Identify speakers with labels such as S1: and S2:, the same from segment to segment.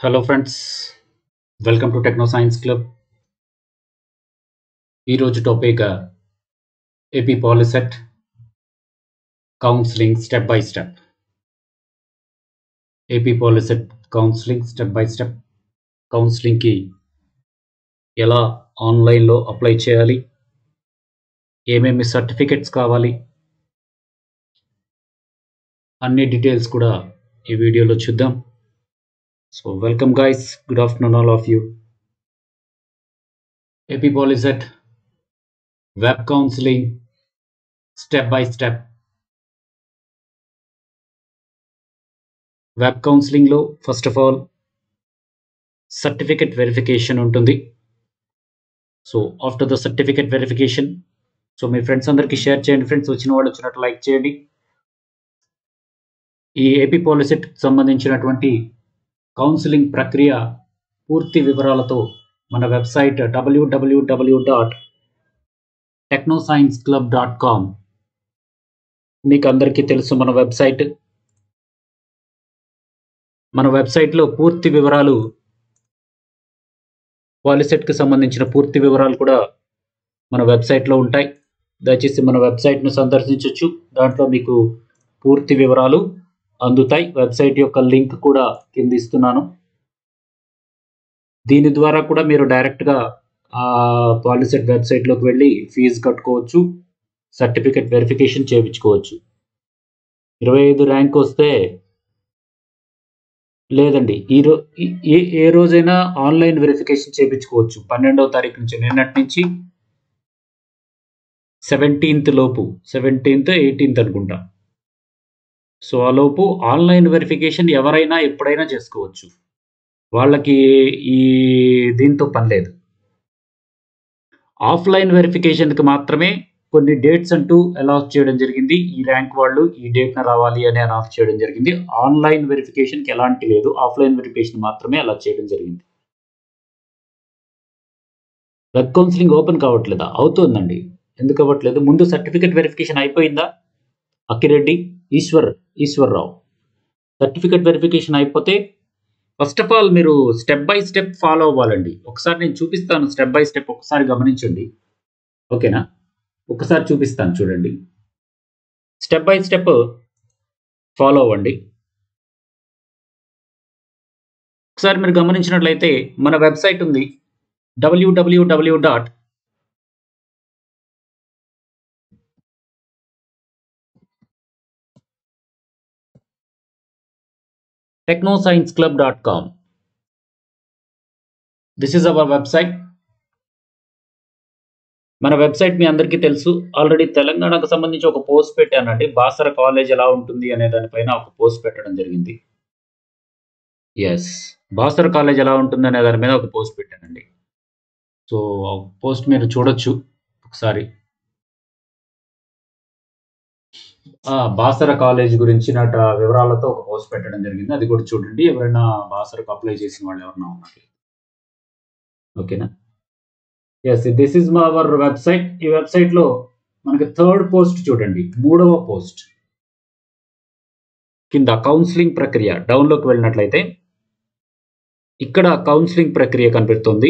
S1: Hello friends welcome to techno science club ఈరోజు topic AP Polycet counselling step by step AP Polycet counselling step by step కౌన్సిలింగ్కి ఎలా ఆన్లైన్లో apply చేయాలి ఏమేమి certificates కావాలి అన్ని డీటెయిల్స్ కూడా ఈ వీడియోలో చూద్దాం so welcome guys good afternoon all of you AP Polyset web counseling step by step web కౌన్సిలింగ్లో first of all certificate verification ఉంటుంది so after the certificate verification so మీ ఫ్రెండ్స్ అందరికీ షేర్ చేయండి ఫ్రెండ్స్ వచ్చిన వాళ్ళు వచ్చినట్టు లైక్ చేయండి ఈ ఏపీ పాలిసెట్ సంబంధించినటువంటి కౌన్సిలింగ్ ప్రక్రియ పూర్తి వివరాలతో మన website W W W dot techno science club dot com మీకు అందరికీ తెలుసు మన వెబ్సైట్ మన వెబ్సైట్లో పూర్తి వివరాలు పాలిసెట్కి సంబంధించిన పూర్తి వివరాలు కూడా మన వెబ్సైట్లో ఉంటాయి దయచేసి మన వెబ్సైట్ను సందర్శించవచ్చు దాంట్లో మీకు పూర్తి వివరాలు అందుతాయి వెబ్సైట్ యొక్క లింక్ కూడా కింద ఇస్తున్నాను దీని ద్వారా కూడా మీరు డైరెక్ట్గా ఆ పాలిసెట్ వెబ్సైట్లోకి వెళ్ళి ఫీజు కట్టుకోవచ్చు సర్టిఫికెట్ వెరిఫికేషన్ చేయించుకోవచ్చు ఇరవై ఐదు ర్యాంక్ వస్తే లేదండి ఈ రో ఏ ఏ రోజైనా ఆన్లైన్ వెరిఫికేషన్ చేయించుకోవచ్చు పన్నెండవ తారీఖు నుంచి నిన్నటి నుంచి సెవెంటీన్త్ లోపు సెవెంటీన్త్ ఎయిటీన్త్ అనుకుంటా సో ఆ లోపు ఆన్లైన్ వెరిఫికేషన్ ఎవరైనా ఎప్పుడైనా చేసుకోవచ్చు వాళ్ళకి ఈ దీంతో పని లేదు ఆఫ్లైన్ వెరిఫికేషన్కి మాత్రమే కొన్ని డేట్స్ అంటూ అలాట్ చేయడం జరిగింది ఈ ర్యాంక్ వాళ్ళు ఈ డేట్న రావాలి అని అనౌన్స్ చేయడం జరిగింది ఆన్లైన్ వెరిఫికేషన్కి ఎలాంటి లేదు ఆఫ్లైన్ వెరిఫికేషన్ మాత్రమే అలా చేయడం జరిగింది వెబ్ కౌన్సిలింగ్ ఓపెన్ కావట్లేదా అవుతుందండి ఎందుకు అవ్వట్లేదు ముందు సర్టిఫికేట్ వెరిఫికేషన్ అయిపోయిందా అక్కిరెడ్డి ఈశ్వర్ ఈశ్వర్రావు సర్టిఫికేట్ వెరిఫికేషన్ అయిపోతే ఫస్ట్ ఆఫ్ ఆల్ మీరు స్టెప్ బై స్టెప్ ఫాలో అవ్వాలండి ఒకసారి నేను చూపిస్తాను స్టెప్ బై స్టెప్ ఒకసారి గమనించండి ఓకేనా ఒకసారి చూపిస్తాను చూడండి స్టెప్ బై స్టెప్ ఫాలో అవ్వండి ఒకసారి మీరు గమనించినట్లయితే మన వెబ్సైట్ ఉంది W W W dot technoscienceclub.com this is our website మన వెబ్సైట్ మీ అందరికీ తెలుసు ఆల్రెడీ తెలంగాణకు సంబంధించి ఒక పోస్ట్ పెట్టానండి బాసర కాలేజ్ ఎలా ఉంటుంది అనే దానిపైన ఒక పోస్ట్ పెట్టడం జరిగింది ఎస్ బాసర కాలేజ్ ఎలా ఉంటుంది అనే దాని మీద ఒక పోస్ట్ పెట్టానండి సో పోస్ట్ మీరు చూడొచ్చు ఒకసారి బాసర కాలేజ్ గురించిన వివరాలతో ఒక పోస్ట్ పెట్టడం జరిగింది అది కూడా చూడండి ఎవరైనా బాసరకు అప్లై చేసిన వాళ్ళు ఎవరైనా ఉన్నారు ఓకేనా ఎస్ దిస్ ఇస్ మా అవర్ వెబ్సైట్ ఈ వెబ్సైట్లో మనకి థర్డ్ పోస్ట్ చూడండి మూడవ పోస్ట్ కింద కౌన్సిలింగ్ ప్రక్రియ డౌన్లోకి వెళ్ళినట్లయితే ఇక్కడ కౌన్సిలింగ్ ప్రక్రియ కనిపెడుతుంది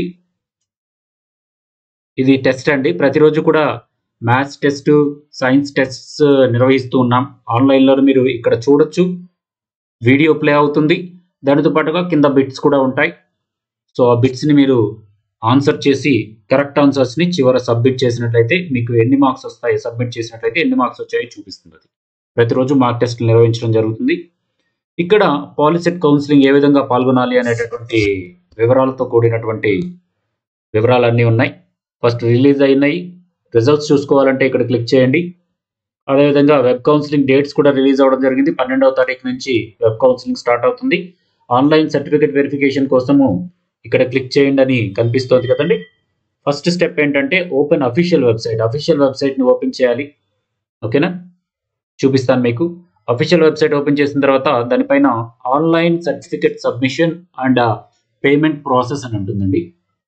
S1: ఇది టెస్ట్ అండి ప్రతిరోజు కూడా మ్యాథ్స్ టెస్ట్ సైన్స్ టెస్ట్స్ నిర్వహిస్తూ ఉన్నాం ఆన్లైన్లో మీరు ఇక్కడ చూడొచ్చు వీడియో ప్లే అవుతుంది దానితో పాటుగా కింద బిట్స్ కూడా ఉంటాయి సో ఆ బిట్స్ని మీరు ఆన్సర్ చేసి కరెక్ట్ ఆన్సర్స్ని చివర సబ్మిట్ చేసినట్లయితే మీకు ఎన్ని మార్క్స్ వస్తాయి సబ్మిట్ చేసినట్లయితే ఎన్ని మార్క్స్ వచ్చాయో చూపిస్తుంది అది ప్రతిరోజు మార్క్ టెస్ట్లు నిర్వహించడం జరుగుతుంది ఇక్కడ పాలిసెట్ కౌన్సిలింగ్ ఏ విధంగా పాల్గొనాలి అనేటటువంటి వివరాలతో కూడినటువంటి వివరాలన్నీ ఉన్నాయి ఫస్ట్ రిలీజ్ అయినాయి రిజల్ట్స్ చూసుకోవాలంటే ఇక్కడ క్లిక్ చేయండి అదేవిధంగా వెబ్ కౌన్సిలింగ్ డేట్స్ కూడా రిలీజ్ అవ్వడం జరిగింది పన్నెండవ తారీఖు నుంచి వెబ్ కౌన్సిలింగ్ స్టార్ట్ అవుతుంది ఆన్లైన్ సర్టిఫికేట్ వెరిఫికేషన్ కోసము ఇక్కడ క్లిక్ చేయండి అని కనిపిస్తోంది కదండి ఫస్ట్ స్టెప్ ఏంటంటే ఓపెన్ అఫీషియల్ వెబ్సైట్ అఫీషియల్ వెబ్సైట్ని ఓపెన్ చేయాలి ఓకేనా చూపిస్తాను మీకు అఫీషియల్ వెబ్సైట్ ఓపెన్ చేసిన తర్వాత దానిపైన online certificate submission and payment process అని ఉంటుందండి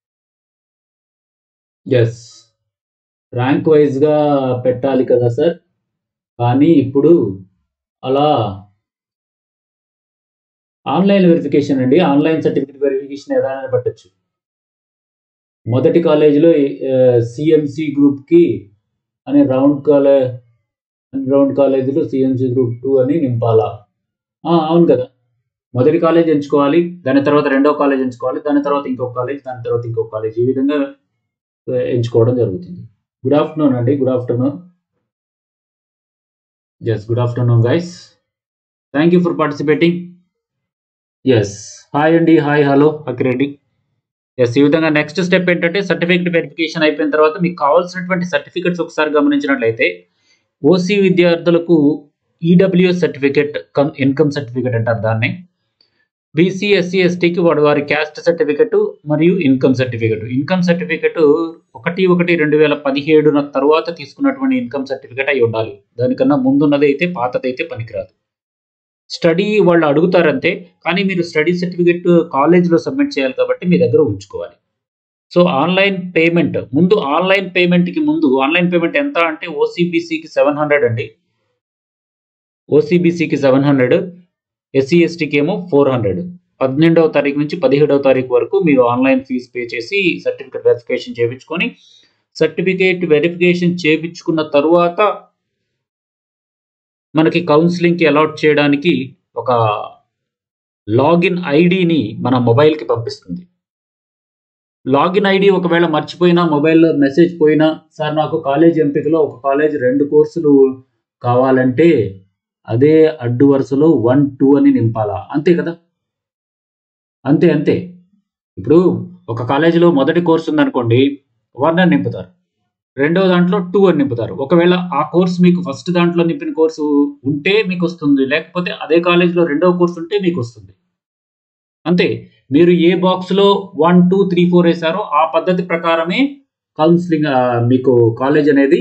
S1: ఎస్ ర్యాంక్ వైజ్గా పెట్టాలి కదా సార్ కానీ ఇప్పుడు అలా ఆన్లైన్ వెరిఫికేషన్ అండి ఆన్లైన్ సర్టిఫికేట్ వెరిఫికేషన్ ఏదైనా పెట్టచ్చు మొదటి కాలేజీలో సిఎంసి గ్రూప్కి అని రౌండ్ కాలేజ్ రౌండ్ కాలేజీలో సిఎంసి గ్రూప్ టూ అని నింపాలా ఆ, అవును కదా మొదటి కాలేజ్ ఎంచుకోవాలి దాని తర్వాత రెండో కాలేజ్ ఎంచుకోవాలి దాని తర్వాత ఇంకొక కాలేజ్ దాని తర్వాత ఇంకొక కాలేజ్ ఈ విధంగా ఆ, ఎంచుకోవడం జరుగుతుంది గుడ్ ఆఫ్టర్నూన్ అండి good afternoon yes good afternoon guys thank you for participating yes hi అండి హాయ్ హలో అక్కిరెడ్డి ఎస్ ఈ విధంగా నెక్స్ట్ స్టెప్ ఏంటంటే సర్టిఫికేట్ వెరిఫికేషన్ అయిపోయిన తర్వాత మీకు కావాల్సినటువంటి సర్టిఫికెట్స్ ఒకసారి గమనించినట్లయితే ఓసీ విద్యార్థులకు EWS certificate come income certificate అంటారు దాన్ని బీసీ ఎస్సీ ఎస్టీకి వాడు వారి క్యాస్ట్ సర్టిఫికెట్ మరియు ఇన్కమ్ సర్టిఫికెట్ ఇన్కమ్ సర్టిఫికెట్ ఒకటి ఒకటి రెండు వేల పదిహేడున తర్వాత తీసుకున్నటువంటి ఇన్కమ్ సర్టిఫికెట్ అయి ఉండాలి దానికన్నా ముందున్నది అయితే పాతదైతే పనికిరాదు స్టడీ వాళ్ళు అడుగుతారంతే కానీ మీరు స్టడీ సర్టిఫికెట్ కాలేజ్లో సబ్మిట్ చేయాలి కాబట్టి మీ దగ్గర ఉంచుకోవాలి సో ఆన్లైన్ పేమెంట్ ముందు ఆన్లైన్ పేమెంట్కి ముందు ఆన్లైన్ పేమెంట్ ఎంత అంటే ఓసీబీసీకి సెవెన్ హండ్రెడ్ అండి ఓసీబీసీకి సెవెన్ హండ్రెడ్ ఎస్సీ ఎస్టీకి ఏమో ఫోర్ హండ్రెడ్ పన్నెండవ తారీఖు నుంచి పదిహేడవ తారీఖు వరకు మీరు ఆన్లైన్ ఫీజు పే చేసి సర్టిఫికేట్ వెరిఫికేషన్ చేయించుకొని సర్టిఫికేట్ వెరిఫికేషన్ చేయించుకున్న తరువాత మనకి కౌన్సిలింగ్కి అలాట్ చేయడానికి ఒక లాగిన్ ఐడిని మన మొబైల్కి పంపిస్తుంది లాగిన్ ఐడి ఒకవేళ మర్చిపోయినా మొబైల్లో మెసేజ్ పోయినా సార్ నాకు కాలేజ్ ఎంపికలో ఒక కాలేజ్ రెండు కోర్సులు కావాలంటే అదే అడ్డు వరుసలో వన్ టూ అని నింపాలా అంతే కదా అంతే అంతే ఇప్పుడు ఒక కాలేజీలో మొదటి కోర్సు ఉందనుకోండి వన్ అని నింపుతారు రెండో దాంట్లో టూ అని నింపుతారు ఒకవేళ ఆ కోర్సు మీకు ఫస్ట్ దాంట్లో నింపిన కోర్సు ఉంటే మీకు వస్తుంది లేకపోతే అదే కాలేజీలో రెండో కోర్సు ఉంటే మీకు వస్తుంది అంతే మీరు ఏ బాక్స్లో వన్ టూ త్రీ ఫోర్ వేసారో ఆ పద్ధతి ప్రకారమే కౌన్సిలింగ్ ఆ, మీకు కాలేజ్ అనేది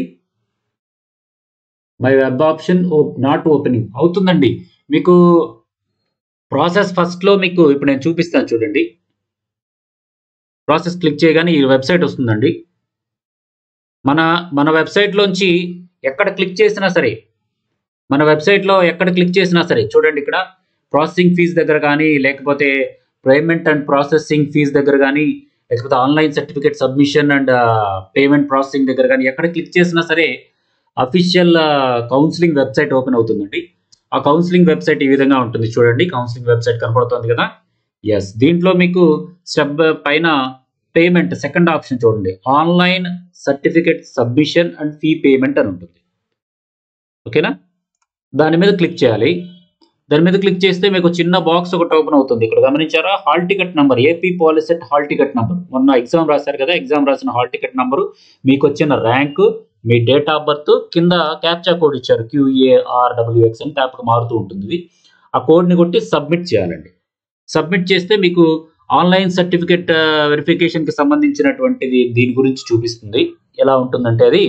S1: my web option not opening అవుతుందండి మీకు ప్రాసెస్ ఫస్ట్లో మీకు ఇప్పుడు నేను చూపిస్తాను చూడండి ప్రాసెస్ క్లిక్ చేయగానే ఈ వెబ్సైట్ వస్తుందండి మన మన వెబ్సైట్లోంచి ఎక్కడ క్లిక్ చేసినా సరే మన వెబ్సైట్లో ఎక్కడ క్లిక్ చేసినా సరే చూడండి ఇక్కడ ప్రాసెసింగ్ ఫీజు దగ్గర కానీ లేకపోతే పేమెంట్ అండ్ ప్రాసెసింగ్ ఫీజు దగ్గర కానీ లేకపోతే online certificate submission and payment processing దగ్గర కానీ ఎక్కడ క్లిక్ చేసినా సరే అఫీషియల్ కౌన్సిలింగ్ వెబ్సైట్ ఓపెన్ అవుతుందండి ఆ కౌన్సిలింగ్ వెబ్సైట్ ఈ విధంగా ఉంటుంది చూడండి కౌన్సిలింగ్ వెబ్సైట్ కనపడుతుంది కదా ఎస్ దీంట్లో మీకు స్టెప్ పైన పేమెంట్ సెకండ్ ఆప్షన్ చూడండి online certificate submission and fee payment అని ఉంటుంది ఓకేనా దాని మీద క్లిక్ చేయాలి దాని మీద క్లిక్ చేస్తే మీకు చిన్న బాక్స్ ఒకటి ఓపెన్ అవుతుంది ఇక్కడ గమనించారా hall ticket number AP POLYCET hall ticket number మొన్న ఎగ్జామ్ రాశారు కదా ఎగ్జామ్ రాసిన హాల్ టికెట్ నంబరు మీకు వచ్చిన ర్యాంకు మీ డేట్ ఆఫ్ బర్త్ కింద క్యాప్చా కోడ్ ఇచ్చారు క్యూఏఆర్డబ్ల్యూఎక్స్ అని అప్పుడు మారుతూ ఉంటుంది ఇది. ఆ కోడ్ని కొట్టి సబ్మిట్ చేయాలండి సబ్మిట్ చేస్తే మీకు ఆన్లైన్ సర్టిఫికెట్ వెరిఫికేషన్కి సంబంధించినటువంటిది దీని గురించి చూపిస్తుంది ఎలా ఉంటుందంటే అది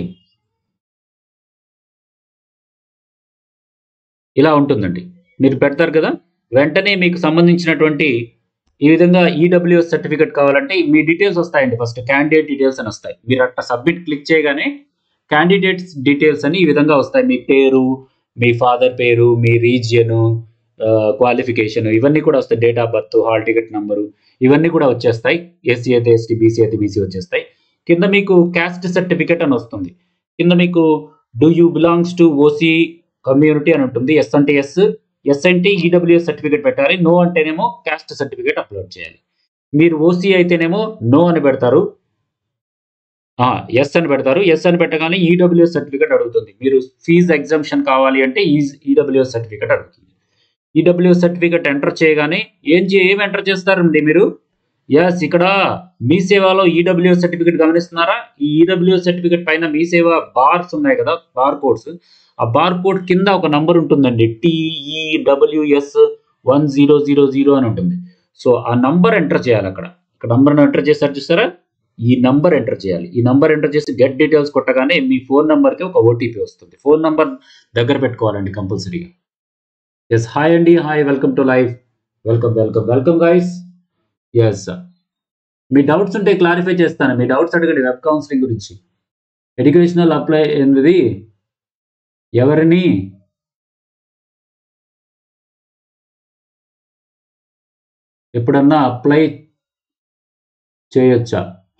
S1: ఇలా ఉంటుందండి మీరు పెడతారు కదా వెంటనే మీకు సంబంధించినటువంటి ఈ విధంగా ఈడబ్ల్యూఎస్ సర్టిఫికేట్ కావాలంటే మీ డీటెయిల్స్ వస్తాయండి ఫస్ట్ క్యాండిడేట్ డీటెయిల్స్ అని వస్తాయి మీరు అట్లా సబ్మిట్ క్లిక్ చేయగానే క్యాండిడేట్స్ డీటెయిల్స్ అని ఈ విధంగా వస్తాయి మీ పేరు మీ ఫాదర్ పేరు మీ రీజియన్ క్వాలిఫికేషన్ ఇవన్నీ కూడా వస్తాయి date of birth hall ticket number ఇవన్నీ కూడా వచ్చేస్తాయి ఎస్సీ అయితే ఎస్టీ బీసీ అయితే బీసీ వచ్చేస్తాయి కింద మీకు క్యాస్ట్ సర్టిఫికేట్ అని వస్తుంది కింద మీకు do you belongs to OC community అని ఉంటుంది ఎస్ అంటే ఎస్ ఎస్ అంటే ఈడబ్ల్యూఎస్ సర్టిఫికేట్ పెట్టాలి నో అంటేనేమో క్యాస్ట్ సర్టిఫికేట్ అప్లోడ్ చేయాలి మీరు ఓసీ అయితేనేమో నో అని పెడతారు ఎస్ అని పెడతారు ఎస్ అని పెట్టగానే ఈడబ్ల్యూఎస్ సర్టిఫికేట్ అడుగుతుంది మీరు ఫీజు ఎగ్జామ్షన్ కావాలి అంటే ఈడబ్ల్యూఎస్ సర్టిఫికేట్ అడుగుతుంది ఈడబ్ల్యూఎస్ సర్టిఫికేట్ ఎంటర్ చేయగానే ఏం చే ఏం ఎంటర్ చేస్తారండి మీరు ఎస్ ఇక్కడ మీ సేవలో ఈడబ్ల్యూఎస్ సర్టిఫికేట్ గమనిస్తున్నారా ఈ ఈడబ్ల్యూఎస్ సర్టిఫికేట్ పైన మీ సేవ బార్స్ ఉన్నాయి కదా బార్ కోడ్స్ ఆ బార్ కోడ్ కింద ఒక నంబర్ ఉంటుందండి T E W S one zero zero zero అని ఉంటుంది సో ఆ నంబర్ ఎంటర్ చేయాలి అక్కడ ఇక్కడ నంబర్ ఎంటర్ చేస్తారు చూస్తారా ఈ నంబర్ ఎంటర్ చేయాలి ఈ నంబర్ ఎంటర్ చేసి గెట్ డీటెయిల్స్ కొట్టగానే మీ ఫోన్ నంబర్కి ఒక ఓటీపీ వస్తుంది ఫోన్ నంబర్ దగ్గర పెట్టుకోవాలండి కంపల్సరీగా ఎస్ హాయ్ అండి hi welcome to live welcome welcome welcome guys yes మీ డౌట్స్ ఉంటే క్లారిఫై చేస్తాను మీ డౌట్స్ అడగండి వెబ్ కౌన్సిలింగ్ గురించి ఎడ్యుకేషనల్ అప్లై ఏంది ఎవరిని ఎప్పుడన్నా అప్లై చేయొచ్చా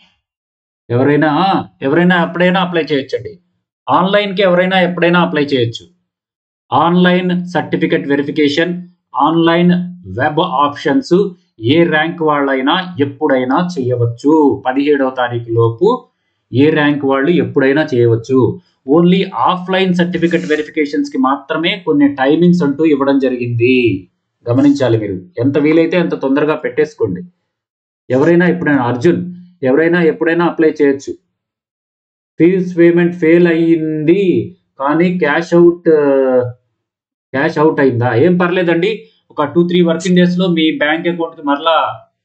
S1: ఎవరైనా ఎవరైనా ఎప్పుడైనా అప్లై చేయొచ్చండి ఆన్లైన్కి ఎవరైనా ఎప్పుడైనా అప్లై చేయొచ్చు online certificate verification online web options ఏ ర్యాంక్ వాళ్ళైనా ఎప్పుడైనా చేయవచ్చు పదిహేడవ తారీఖు లోపు ఏ ర్యాంక్ వాళ్ళు ఎప్పుడైనా చేయవచ్చు ఓన్లీ ఆఫ్లైన్ సర్టిఫికెట్ వెరిఫికేషన్స్ కి మాత్రమే కొన్ని టైమింగ్స్ అంటూ ఇవ్వడం జరిగింది గమనించాలి మీరు ఎంత వీలైతే అంత తొందరగా పెట్టేసుకోండి ఎవరైనా ఎప్పుడైనా అర్జున్ ఎవరైనా ఎప్పుడైనా అప్లై చేయొచ్చు ఫీజ్ పేమెంట్ ఫెయిల్ అయ్యింది కానీ క్యాష్ అవుట్ క్యాష్ అవుట్ అయిందా ఏం పర్లేదండి ఒక టూ త్రీ వర్కింగ్ డేస్ లో మీ బ్యాంక్ అకౌంట్ కి మరలా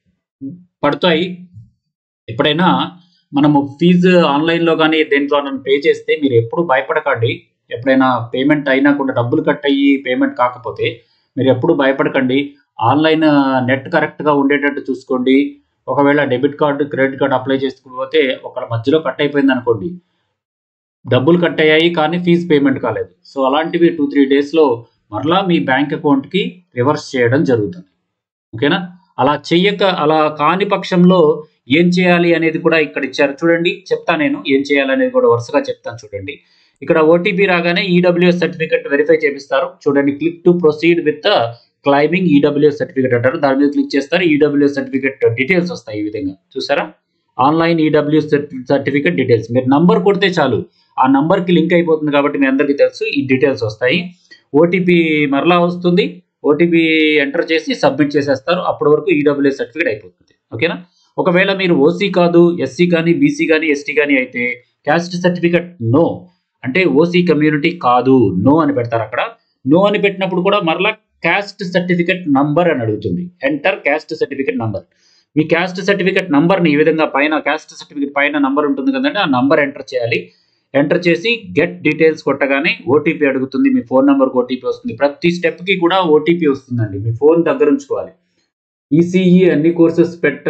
S1: పడతాయి ఎప్పుడైనా మనము ఫీజు ఆన్లైన్ లో కానీ దేంట్లో పే చేస్తే మీరు ఎప్పుడు భయపడకండి ఎప్పుడైనా పేమెంట్ అయినా కూడా డబ్బులు కట్ అయ్యి పేమెంట్ కాకపోతే మీరు ఎప్పుడు భయపడకండి ఆన్లైన్ నెట్ కరెక్ట్ గా ఉండేటట్టు చూసుకోండి ఒకవేళ debit card credit card apply చేసుకోకపోతే ఒకళ్ళ మధ్యలో కట్ అయిపోయింది అనుకోండి డబ్బులు కట్ అయ్యాయి కానీ ఫీజు పేమెంట్ కాలేదు సో అలాంటివి టూ త్రీ డేస్లో మరలా మీ బ్యాంక్ అకౌంట్కి రివర్స్ చేయడం జరుగుతుంది ఓకేనా అలా చెయ్యక అలా కాని పక్షంలో ఏం చేయాలి అనేది కూడా ఇక్కడ ఇచ్చారు చూడండి చెప్తా నేను ఏం చేయాలి అనేది కూడా వరుసగా చెప్తాను చూడండి ఇక్కడ ఓటీపీ రాగానే ఈడబ్ల్యూఎస్ సర్టిఫికెట్ వెరిఫై చేపిస్తారు చూడండి click to proceed with claiming EWS certificate అంటారు దాని మీద క్లిక్ చేస్తారు ఈడబ్ల్యూఎస్ సర్టిఫికెట్ డీటెయిల్స్ వస్తాయి ఈ విధంగా చూసారా ఆన్లైన్ ఈడబ్ల్యూఎస్ సర్టిఫికెట్ డీటెయిల్స్ మీరు నంబర్ కొడితే చాలు ఆ నంబర్కి లింక్ అయిపోతుంది కాబట్టి మీ అందరికీ తెలుసు ఈ డీటెయిల్స్ వస్తాయి ఓటీపీ మరలా వస్తుంది ఓటీపీ ఎంటర్ చేసి సబ్మిట్ చేసేస్తారు అప్పటి వరకు ఈడబ్ల్యూఎస్ సర్టిఫికేట్ అయిపోతుంది ఓకేనా ఒకవేళ మీరు ఓసీ కాదు ఎస్సీ కానీ బీసీ కానీ ఎస్టీ కానీ అయితే క్యాస్ట్ సర్టిఫికెట్ నో అంటే ఓసీ కమ్యూనిటీ కాదు నో అని పెడతారు అక్కడ నో అని పెట్టినప్పుడు కూడా మరలా క్యాస్ట్ సర్టిఫికెట్ నంబర్ అని అడుగుతుంది ఎంటర్ క్యాస్ట్ సర్టిఫికెట్ నంబర్ మీ క్యాస్ట్ సర్టిఫికెట్ నంబర్ని ఈ విధంగా పైన క్యాస్ట్ సర్టిఫికెట్ పైన నంబర్ ఉంటుంది కదండి ఆ నంబర్ ఎంటర్ చేయాలి ఎంటర్ చేసి గెట్ డీటెయిల్స్ కొట్టగానే ఓటీపీ అడుగుతుంది మీ ఫోన్ నెంబర్కి ఓటీపీ వస్తుంది ప్రతి స్టెప్కి కూడా ఓటీపీ వస్తుందండి మీ ఫోన్ దగ్గర ఉంచుకోవాలి ఈసీఈ అన్ని కోర్సెస్ పెట్ట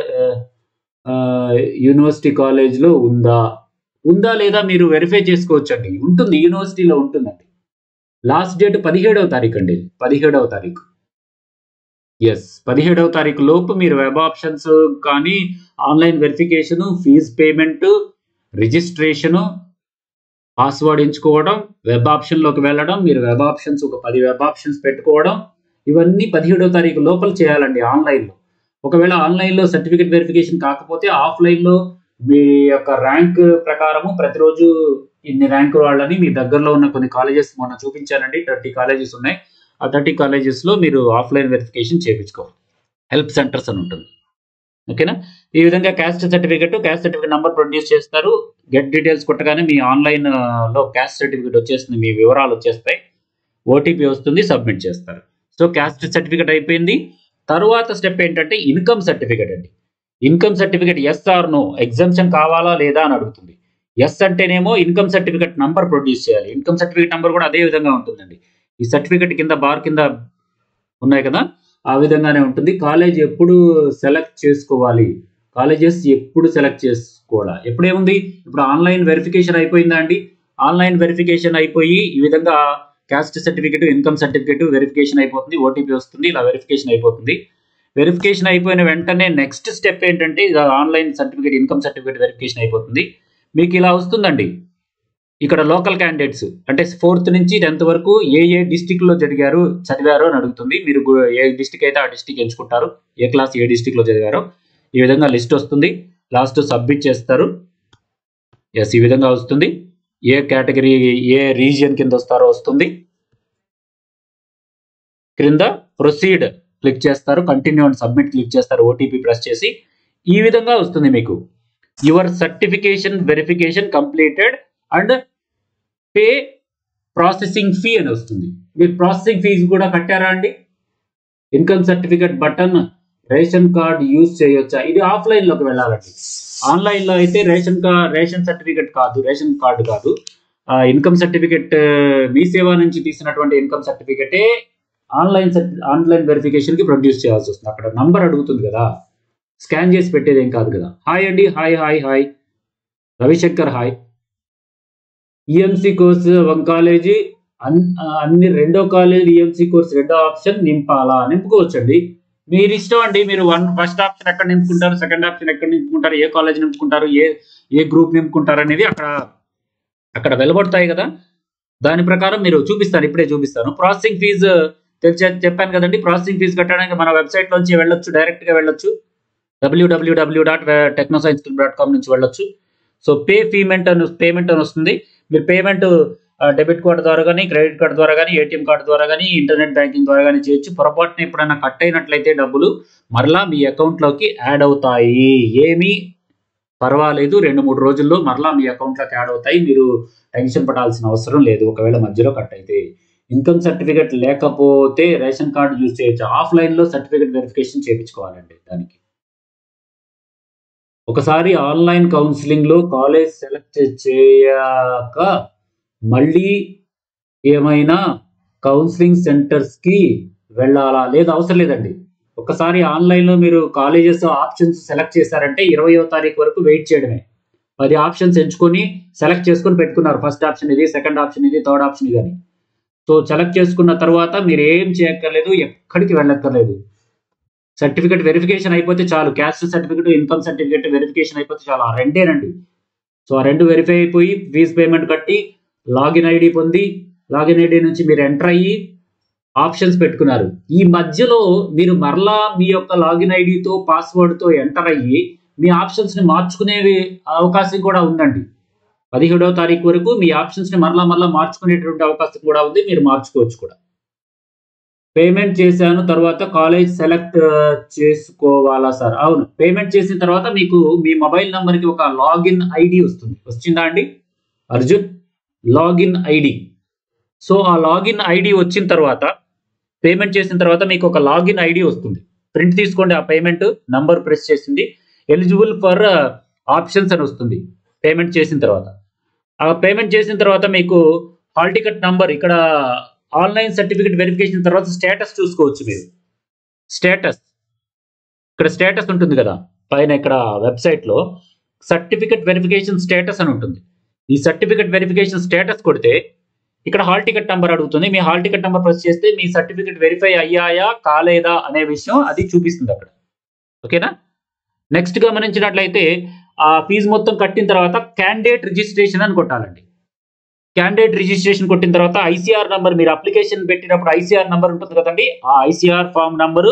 S1: యూనివర్సిటీ కాలేజ్లో ఉందా ఉందా లేదా మీరు వెరిఫై చేసుకోవచ్చండి ఉంటుంది యూనివర్సిటీలో ఉంటుందండి లాస్ట్ డేట్ పదిహేడవ తారీఖు అండి పదిహేడవ తారీఖు ఎస్ పదిహేడవ తారీఖు లోపు మీరు వెబ్ ఆప్షన్స్ కానీ online verification fees payment registration password ఎంచుకోవడం వెబ్ ఆప్షన్లోకి వెళ్ళడం మీరు వెబ్ ఆప్షన్స్ ఒక పది వెబ్ ఆప్షన్స్ పెట్టుకోవడం ఇవన్నీ పదిహేడవ తారీఖు లోపల చేయాలండి ఆన్లైన్లో ఒకవేళ ఆన్లైన్లో సర్టిఫికేట్ వెరిఫికేషన్ కాకపోతే ఆఫ్లైన్లో మీ యొక్క ర్యాంక్ ప్రకారము ప్రతిరోజు ఇన్ని ర్యాంకు వాళ్ళని మీ దగ్గరలో ఉన్న కొన్ని కాలేజెస్ మొన్న చూపించానండి థర్టీ కాలేజెస్ ఉన్నాయి ఆ థర్టీ కాలేజెస్లో మీరు ఆఫ్లైన్ వెరిఫికేషన్ చేయించుకోవాలి హెల్ప్ సెంటర్స్ అని ఉంటుంది ఓకేనా ఈ విధంగా caste certificate caste certificate number produce చేస్తారు గెట్ డీటెయిల్స్ కొట్టగానే మీ ఆన్లైన్ లో క్యాస్ట్ సర్టిఫికేట్ వచ్చేస్తుంది మీ వివరాలు వచ్చేస్తాయి ఓటీపీ వస్తుంది సబ్మిట్ చేస్తారు సో క్యాస్ట్ సర్టిఫికేట్ అయిపోయింది తరువాత స్టెప్ ఏంటంటే ఇన్కమ్ సర్టిఫికేట్ అండి income certificate yes or no exemption కావాలా లేదా అని అడుగుతుంది ఎస్ అంటేనేమో ఇన్కమ్ సర్టిఫికేట్ నంబర్ ప్రొడ్యూస్ చేయాలి ఇన్కమ్ సర్టిఫికేట్ నంబర్ కూడా అదే విధంగా ఉంటుందండి ఈ సర్టిఫికేట్ కింద బార్ కింద ఉన్నాయి కదా ఆ విధంగానే ఉంటుంది కాలేజ్ ఎప్పుడు సెలెక్ట్ చేసుకోవాలి కాలేజెస్ ఎప్పుడు సెలెక్ట్ చేసుకోవాలా ఎప్పుడేముంది ఇప్పుడు ఆన్లైన్ వెరిఫికేషన్ అయిపోయిందా అండి ఆన్లైన్ వెరిఫికేషన్ అయిపోయి ఈ విధంగా caste certificate income certificate verification అయిపోతుంది ఓటీపీ వస్తుంది ఇలా వెరిఫికేషన్ అయిపోతుంది వెరిఫికేషన్ అయిపోయిన వెంటనే నెక్స్ట్ స్టెప్ ఏంటంటే online certificate income certificate verification అయిపోతుంది మీకు ఇలా వస్తుందండి ఇక్కడ లోకల్ క్యాండిడేట్స్ అంటే ఫోర్త్ నుంచి టెన్త్ వరకు ఏ ఏ డిస్టిక్ లో జరిగారు చదివారో అని అడుగుతుంది మీరు గు- ఏ డిస్టిక్ అయితే ఆ డిస్టిక్ ఎంచుకుంటారు ఏ క్లాస్ ఏ డిస్టిక్ లో చదివారో ఈ విధంగా లిస్ట్ వస్తుంది లాస్ట్ సబ్మిట్ చేస్తారు ఎస్ ఈ విధంగా వస్తుంది ఏ కేటగిరీ ఏ రీజియన్ కింద వస్తారో వస్తుంది క్రింద ప్రొసీడ్ క్లిక్ చేస్తారు కంటిన్యూ అండ్ సబ్మిట్ క్లిక్ చేస్తారు ఓటీపీ ప్రెస్ చేసి ఈ విధంగా వస్తుంది మీకు your certification verification completed and pay processing fee అని వస్తుంది మీరు ప్రాసెసింగ్ ఫీజు కూడా కట్టారా అండి income certificate button ration card use చేయొచ్చా ఇది ఆఫ్లైన్ లోకి వెళ్ళాలండి ఆన్లైన్ లో అయితే రేషన్ కార్డ్ రేషన్ సర్టిఫికేట్ కాదు రేషన్ కార్డు కాదు ఇన్కమ్ సర్టిఫికేట్ మీ సేవ నుంచి తీసినటువంటి ఇన్కమ్ సర్టిఫికేటే ఆన్లైన్ ఆన్లైన్ వెరిఫికేషన్ కి ప్రొడ్యూస్ చేయాల్సి వస్తుంది అక్కడ నంబర్ అడుగుతుంది కదా స్కాన్ చేసి పెట్టేది ఏం కాదు కదా హాయ్ అండి hi hi hi Ravishankar hi EMC course ఒక కాలేజీ అన్- అన్ని రెండో కాలేజీ ఈఎంసీ కోర్స్ రెండో ఆప్షన్ నింపాలా నింపుకోవచ్చండి మీరు ఇష్టం అండి మీరు వన్ ఫస్ట్ ఆప్షన్ ఎక్కడ నింపుకుంటారు సెకండ్ ఆప్షన్ ఎక్కడ నింపుకుంటారు ఏ కాలేజ్ నింపుకుంటారు ఏ ఏ గ్రూప్ నింపుకుంటారు అనేది అక్కడ అక్కడ వెలువడతాయి కదా దాని ప్రకారం మీరు చూపిస్తాను ఇప్పుడే చూపిస్తాను ప్రాసెసింగ్ ఫీజు తెలిసే చెప్పాను కదండి ప్రాసెసింగ్ ఫీజు కట్టడానికి మన వెబ్సైట్ నుంచి వెళ్ళొచ్చు డైరెక్ట్ గా వెళ్ళొచ్చు W W W dot technoscience dot com నుంచి వెళ్ళొచ్చు సో పే పేమెంట్ అని పేమెంట్ అని వస్తుంది మీరు పేమెంట్ డెబిట్ కార్డు ద్వారా కానీ క్రెడిట్ కార్డు ద్వారా కానీ ఏటీఎం కార్డు ద్వారా కానీ ఇంటర్నెట్ బ్యాంకింగ్ ద్వారా కానీ చేయొచ్చు పొరపాటున ఎప్పుడైనా కట్ అయినట్లయితే డబ్బులు మరలా మీ అకౌంట్లోకి యాడ్ అవుతాయి ఏమీ పర్వాలేదు రెండు మూడు రోజుల్లో మరలా మీ అకౌంట్లోకి యాడ్ అవుతాయి మీరు టెన్షన్ పడాల్సిన అవసరం లేదు ఒకవేళ మధ్యలో కట్ అయితే ఇన్కమ్ సర్టిఫికేట్ లేకపోతే రేషన్ కార్డు యూజ్ చేయొచ్చు ఆఫ్లైన్లో సర్టిఫికేట్ వెరిఫికేషన్ చేయించుకోవాలండి దానికి ఒకసారి ఆన్లైన్ కౌన్సిలింగ్లో కాలేజ్ సెలెక్ట్ చేయక మళ్ళీ ఏమైనా కౌన్సిలింగ్ సెంటర్స్కి వెళ్ళాలా లేదు అవసరం లేదండి ఒకసారి ఆన్లైన్లో మీరు కాలేజెస్ ఆప్షన్స్ సెలెక్ట్ చేశారంటే ఇరవయో తారీఖు వరకు వెయిట్ చేయడమే పది ఆప్షన్స్ ఎంచుకొని సెలెక్ట్ చేసుకొని పెట్టుకున్నారు ఫస్ట్ ఆప్షన్ ఇది సెకండ్ ఆప్షన్ ఇది థర్డ్ ఆప్షన్ ఇది అని సో సెలెక్ట్ చేసుకున్న తర్వాత మీరు ఏం చేయక్కర్లేదు ఎక్కడికి వెళ్ళక్కర్లేదు సర్టిఫికేట్ వెరిఫికేషన్ అయిపోతే చాలు caste certificate income certificate verification అయిపోతే చాలు ఆ రెండేనండి సో ఆ రెండు వెరిఫై అయిపోయి ఫీజ్ పేమెంట్ కట్టి లాగిన్ ఐడి పొంది లాగిన్ ఐడి నుంచి మీరు ఎంటర్ అయ్యి ఆప్షన్స్ పెట్టుకున్నారు ఈ మధ్యలో మీరు మరలా మీ యొక్క లాగిన్ ఐడితో పాస్వర్డ్తో ఎంటర్ అయ్యి మీ ఆప్షన్స్ ని మార్చుకునే అవకాశం కూడా ఉందండి పదిహేడవ తారీఖు వరకు మీ ఆప్షన్స్ ని మరలా మరలా మార్చుకునేటువంటి అవకాశం కూడా ఉంది మీరు మార్చుకోవచ్చు కూడా పేమెంట్ చేశాను తర్వాత కాలేజ్ సెలెక్ట్ చేసుకోవాలా సార్ అవును పేమెంట్ చేసిన తర్వాత మీకు మీ మొబైల్ నంబర్ కి ఒక లాగిన్ ఐడి వస్తుంది వచ్చిందా అండి అర్జున్ లాగిన్ ఐడి సో ఆ లాగిన్ ఐడి వచ్చిన తర్వాత పేమెంట్ చేసిన తర్వాత మీకు ఒక లాగిన్ ఐడి వస్తుంది ప్రింట్ తీసుకోండి ఆ పేమెంట్ నంబర్ ప్రెస్ చేసింది ఎలిజిబుల్ ఫర్ ఆప్షన్స్ అని వస్తుంది పేమెంట్ చేసిన తర్వాత ఆ పేమెంట్ చేసిన తర్వాత మీకు హాల్ టికెట్ నంబర్ ఇక్కడ ఆన్లైన్ సర్టిఫికేట్ వెరిఫికేషన్ తర్వాత స్టేటస్ చూసుకోవచ్చు మీరు స్టేటస్ ఇక్కడ స్టేటస్ ఉంటుంది కదా పైన ఇక్కడ వెబ్సైట్ లో సర్టిఫికేట్ వెరిఫికేషన్ స్టేటస్ అని ఉంటుంది ఈ సర్టిఫికేట్ వెరిఫికేషన్ స్టేటస్ కొడితే ఇక్కడ హాల్ టికెట్ నంబర్ అడుగుతుంది మీ హాల్ టికెట్ నంబర్ ప్రెస్ చేస్తే మీ సర్టిఫికేట్ వెరిఫై అయ్యాయా కాలేదా అనే విషయం అది చూపిస్తుంది అక్కడ ఓకేనా నెక్స్ట్ గమనించినట్లయితే ఆ ఫీజు మొత్తం కట్టిన తర్వాత క్యాండిడేట్ రిజిస్ట్రేషన్ అని కొట్టాలండి క్యాండిడేట్ రిజిస్ట్రేషన్ కొట్టిన తర్వాత ఐసీఆర్ నంబర్ మీరు అప్లికేషన్ పెట్టినప్పుడు ఐసీఆర్ నంబర్ ఉంటుంది కదండి ఆ ICR form number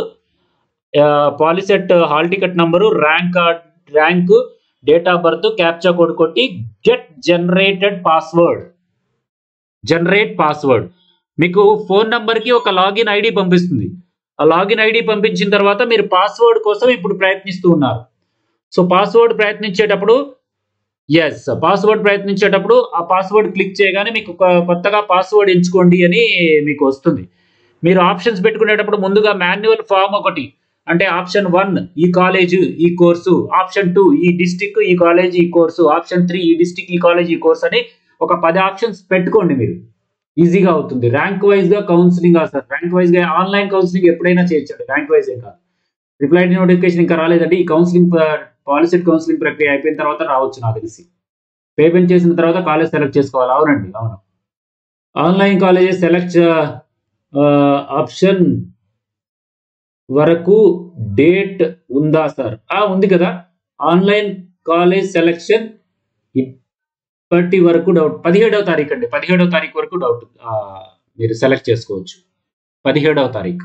S1: POLYCET hall ticket number rank rank date of birth captcha code కొట్టి get generated password generate password మీకు ఫోన్ నంబర్కి ఒక లాగిన్ ఐడి పంపిస్తుంది ఆ లాగిన్ ఐడి పంపించిన తర్వాత మీరు పాస్వర్డ్ కోసం ఇప్పుడు ప్రయత్నిస్తూ ఉన్నారు సో పాస్వర్డ్ ప్రయత్నించేటప్పుడు ఎస్ పాస్వర్డ్ ప్రయత్నించేటప్పుడు ఆ పాస్వర్డ్ క్లిక్ చేయగానే మీకు కొ- కొత్తగా పాస్వర్డ్ ఎంచుకోండి అని మీకు వస్తుంది మీరు ఆప్షన్స్ పెట్టుకునేటప్పుడు ముందుగా మాన్యువల్ ఫామ్ ఒకటి అంటే ఆప్షన్ వన్ ఈ కాలేజ్ ఈ కోర్సు ఆప్షన్ టూ ఈ డిస్టిక్ ఈ కాలేజ్ ఈ కోర్సు ఆప్షన్ త్రీ ఈ డిస్టిక్ ఈ కాలేజ్ ఈ కోర్సు అని ఒక పది ఆప్షన్స్ పెట్టుకోండి మీరు ఈజీగా అవుతుంది ర్యాంక్ వైజ్ గా కౌన్సిలింగ్ సార్ ర్యాంక్ వైజ్ గా ఆన్లైన్ కౌన్సిలింగ్ ఎప్పుడైనా చేయొచ్చండి ర్యాంక్ వైజ్ ఏ కాదు రిప్లై నోటిఫికేషన్ ఇంకా రాలేదండి ఈ కౌన్సిలింగ్ పాలసీ కౌన్సిలింగ్ ప్రక్రియ అయిపోయిన తర్వాత రావచ్చు నాకు తెలిసి పేమెంట్ చేసిన తర్వాత కాలేజ్ సెలెక్ట్ చేసుకోవాలి అవునండి అవును ఆన్లైన్ కాలేజెస్ సెలెక్ట్ ఆప్షన్ వరకు డేట్ ఉందా సార్ ఆ ఉంది కదా ఆన్లైన్ కాలేజ్ సెలెక్షన్ ఇప్పటి వరకు డౌట్ పదిహేడవ తారీఖు అండి పదిహేడవ తారీఖు వరకు డౌట్ ఆ, మీరు సెలెక్ట్ చేసుకోవచ్చు పదిహేడవ తారీఖు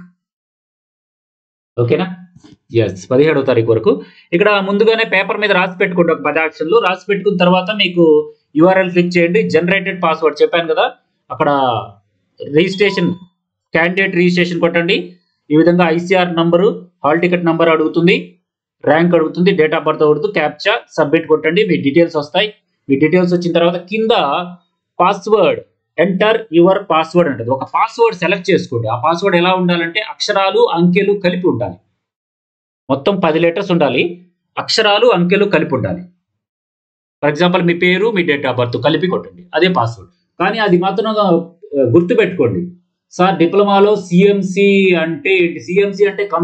S1: ఓకేనా ఎస్ పదిహేడవ తారీఖు వరకు ఇక్కడ ముందుగానే పేపర్ మీద రాసి పెట్టుకోండి ఒక పది ఆప్షన్లు రాసి పెట్టుకున్న తర్వాత మీకు యూఆర్ఎల్ క్లిక్ చేయండి జనరేటెడ్ పాస్వర్డ్ చెప్పాను కదా అక్కడ రిజిస్ట్రేషన్ క్యాండిడేట్ రిజిస్ట్రేషన్ కొట్టండి ఈ విధంగా ICR number hall ticket number అడుగుతుంది ర్యాంక్ అడుగుతుంది డేట్ ఆఫ్ బర్త్ అడుగుతుంది క్యాప్చా సబ్మిట్ కొట్టండి మీ డీటెయిల్స్ వస్తాయి మీ డీటెయిల్స్ వచ్చిన తర్వాత కింద పాస్వర్డ్ ఎంటర్ యువర్ పాస్వర్డ్ అంటది ఒక పాస్వర్డ్ సెలెక్ట్ చేసుకోండి ఆ పాస్వర్డ్ ఎలా ఉండాలంటే అక్షరాలు అంకెలు కలిపి ఉండాలి మొత్తం పది లెటర్స్ ఉండాలి అక్షరాలు అంకెలు కలిపి ఉండాలి ఫర్ ఎగ్జాంపుల్ మీ పేరు మీ డేట్ ఆఫ్ బర్త్ కలిపి కొట్టండి అదే పాస్వర్డ్ కానీ అది మాత్రం ఆ, గుర్తు పెట్టుకోండి సార్ డిప్లొమాలో సిఎంసి అంటే సిఎంసి అంటే com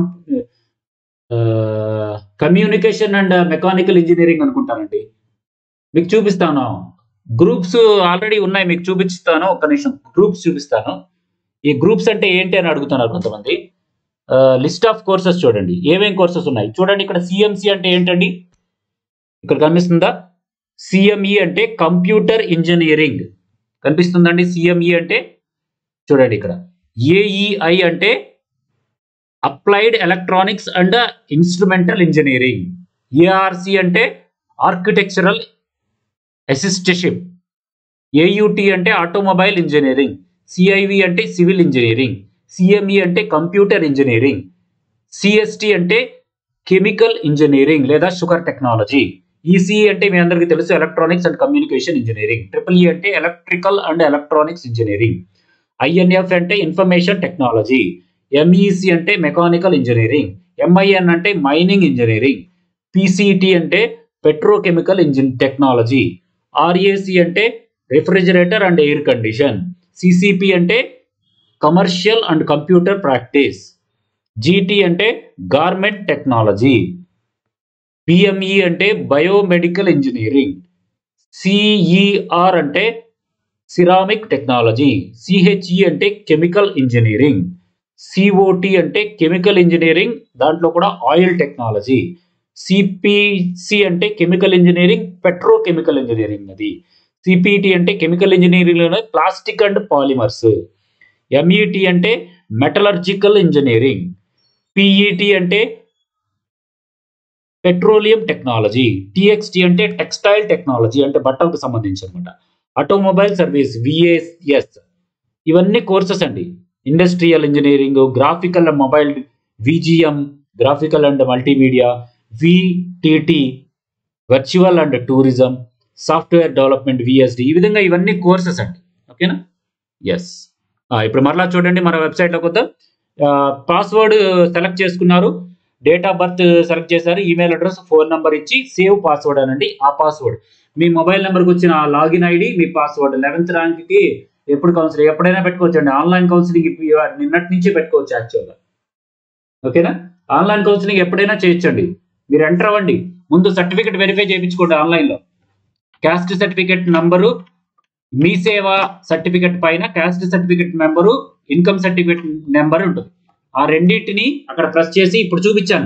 S1: communication and mechanical engineering అనుకుంటానండి మీకు చూపిస్తాను గ్రూప్స్ ఆల్రెడీ ఉన్నాయి మీకు చూపిస్తాను ఒక్క నిమిషం గ్రూప్స్ చూపిస్తాను ఈ గ్రూప్స్ అంటే ఏంటి అని అడుగుతున్నారు కొంతమంది లిస్ట్ ఆఫ్ కోర్సెస్ చూడండి ఏమేం కోర్సెస్ ఉన్నాయి చూడండి ఇక్కడ సిఎంసి అంటే ఏంటండి ఇక్కడ కనిపిస్తుందా సిఎంఈ అంటే కంప్యూటర్ ఇంజనీరింగ్ కనిపిస్తుందండి సిఎంఈ అంటే చూడండి ఇక్కడ ఏఈఐ అంటే applied electronics and instrumental engineering ARC అంటే ఆర్కిటెక్చరల్ అసిస్టషిప్ ఏయుటి అంటే ఆటోమొబైల్ ఇంజనీరింగ్ సిఐవి అంటే సివిల్ ఇంజనీరింగ్ సిఎంఈ అంటే కంప్యూటర్ ఇంజనీరింగ్ సిఎస్టి అంటే కెమికల్ ఇంజనీరింగ్ లేదా షుగర్ టెక్నాలజీ ఈసీఈ అంటే మీ అందరికీ తెలుసు electronics and communication engineering triple E అంటే electrical and electronics engineering INF అంటే ఇన్ఫర్మేషన్ టెక్నాలజీ ఎంఈసి అంటే మెకానికల్ ఇంజనీరింగ్ ఎంఐఎన్ అంటే మైనింగ్ ఇంజనీరింగ్ పిసిటి అంటే పెట్రోకెమికల్ ఇంజిన్ టెక్నాలజీ ఆర్ఏసి అంటే refrigerator and air condition CCP అంటే commercial and computer practice GT అంటే garment technology PME అంటే biomedical engineering CER అంటే ceramic technology CHE అంటే chemical engineering COT అంటే chemical engineering దాంట్లో కూడా ఆయిల్ టెక్నాలజీ సిపిసి అంటే కెమికల్ ఇంజనీరింగ్ పెట్రోకెమికల్ ఇంజనీరింగ్ అది సిపిటి అంటే chemical engineering plastic and polymers MET అంటే మెటలర్జికల్ ఇంజనీరింగ్ పిఈటి అంటే పెట్రోలియం టెక్నాలజీ టిఎక్స్టి అంటే టెక్స్టైల్ టెక్నాలజీ అంటే బట్టలకు సంబంధించి అనమాట ఆటోమొబైల్ సర్వీస్ విఏఎస్ ఇవన్నీ కోర్సెస్ అండి industrial engineering graphical and mobile VGM graphical and multimedia VTT virtual and tourism software development VSD ఈ విధంగా ఇవన్నీ కోర్సెస్ అండి ఓకేనా ఎస్ ఇప్పుడు మరలా చూడండి మన వెబ్సైట్లోకి వద్దాం పాస్వర్డ్ సెలెక్ట్ చేసుకున్నారు డేట్ ఆఫ్ బర్త్ సెలెక్ట్ చేశారు ఈమెయిల్ అడ్రస్ ఫోన్ నెంబర్ ఇచ్చి సేవ్ పాస్వర్డ్ అనండి ఆ పాస్వర్డ్ మీ మొబైల్ నెంబర్కి వచ్చిన లాగిన్ ఐడి మీ పాస్వర్డ్ లెవెన్త్ ర్యాంక్కి ఎప్పుడు కౌన్సిలింగ్ ఎప్పుడైనా పెట్టుకోవచ్చు అండి ఆన్లైన్ కౌన్సిలింగ్ నిన్నటి నుంచి పెట్టుకోవచ్చు యాక్చువల్గా ఓకేనా ఆన్లైన్ కౌన్సిలింగ్ ఎప్పుడైనా చేయొచ్చండి మీరు ఎంటర్ అవ్వండి ముందు సర్టిఫికెట్ వెరిఫై చేయించుకోండి ఆన్లైన్లో క్యాస్ట్ సర్టిఫికెట్ నంబరు మీ సేవ సర్టిఫికెట్ పైన caste certificate number income certificate number ఉంటుంది ఆ రెండింటిని అక్కడ ప్రెస్ చేసి ఇప్పుడు చూపించాను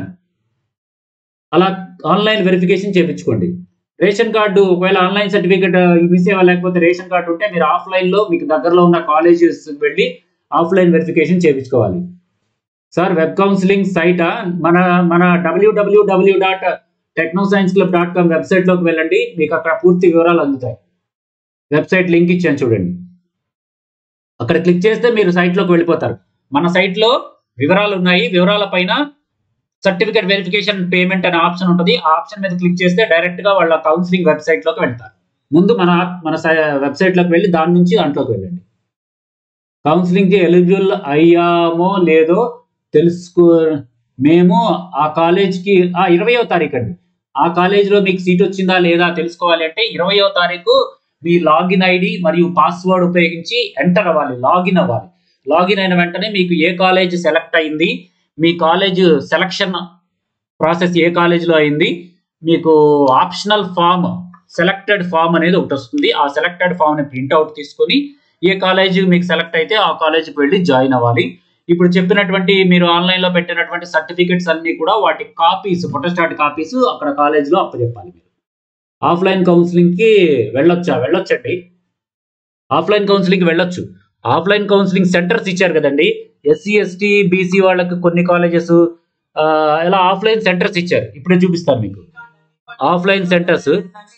S1: అలా ఆన్లైన్ వెరిఫికేషన్ చేయించుకోండి రేషన్ కార్డు ఒకవేళ ఆన్లైన్ సర్టిఫికేట్ మీ సేవ లేకపోతే రేషన్ కార్డు ఉంటే మీరు ఆఫ్లైన్ లో మీకు దగ్గరలో ఉన్న కాలేజెస్ వెళ్ళి ఆఫ్లైన్ వెరిఫికేషన్ చేయించుకోవాలి సార్ వెబ్ కౌన్సిలింగ్ సైట్ మన మన WWW dot techno science club dot com వెబ్సైట్లోకి వెళ్ళండి మీకు అక్కడ పూర్తి వివరాలు అందుతాయి వెబ్సైట్ లింక్ ఇచ్చాను చూడండి అక్కడ క్లిక్ చేస్తే మీరు సైట్లోకి వెళ్ళిపోతారు మన సైట్లో వివరాలు ఉన్నాయి వివరాల పైన సర్టిఫికేట్ వెరిఫికేషన్ పేమెంట్ అనే ఆప్షన్ ఉంటుంది ఆ ఆప్షన్ మీద క్లిక్ చేస్తే డైరెక్ట్ గా వాళ్ళ కౌన్సిలింగ్ వెబ్సైట్ లోకి వెళ్తారు ముందు మన మన వెబ్సైట్ లోకి వెళ్ళి దాని నుంచి దాంట్లోకి వెళ్ళండి కౌన్సిలింగ్ కి ఎలిజిబుల్ అయ్యామో లేదో తెలుసుకో మేము ఆ కాలేజ్కి ఆ ఇరవయో తారీఖు అండి ఆ కాలేజీలో మీకు సీట్ వచ్చిందా లేదా తెలుసుకోవాలి అంటే ఇరవయో తారీఖు మీ లాగిన్ ఐడి మరియు పాస్వర్డ్ ఉపయోగించి ఎంటర్ అవ్వాలి లాగిన్ అవ్వాలి లాగిన్ అయిన వెంటనే మీకు ఏ కాలేజ్ సెలెక్ట్ అయింది మీ కాలేజ్ సెలక్షన్ ప్రాసెస్ ఏ కాలేజీలో అయింది మీకు ఆప్షనల్ ఫామ్ సెలెక్టెడ్ ఫామ్ అనేది ఒకటి వస్తుంది ఆ సెలెక్టెడ్ ఫామ్ని ప్రింట్అవుట్ తీసుకొని ఏ కాలేజ్ మీకు సెలెక్ట్ అయితే ఆ కాలేజీకి వెళ్ళి జాయిన్ అవ్వాలి ఇప్పుడు చెప్పినటువంటి మీరు ఆన్లైన్లో పెట్టినటువంటి సర్టిఫికెట్స్ అన్ని కూడా వాటి కాపీస్ ఫోటోస్టాట్ కాపీస్ అక్కడ కాలేజ్లో అప్పచెప్పాలి మీరు ఆఫ్లైన్ కౌన్సిలింగ్కి వెళ్ళొచ్చా వెళ్ళొచ్చండి ఆఫ్లైన్ కౌన్సిలింగ్కి వెళ్ళొచ్చు ఆఫ్లైన్ కౌన్సిలింగ్ సెంటర్స్ ఇచ్చారు కదండి ఎస్సీ ఎస్టీ బీసీ వాళ్ళకి కొన్ని కాలేజెస్ ఇలా ఆఫ్లైన్ సెంటర్స్ ఇచ్చారు ఇప్పుడే చూపిస్తాను మీకు ఆఫ్లైన్ సెంటర్స్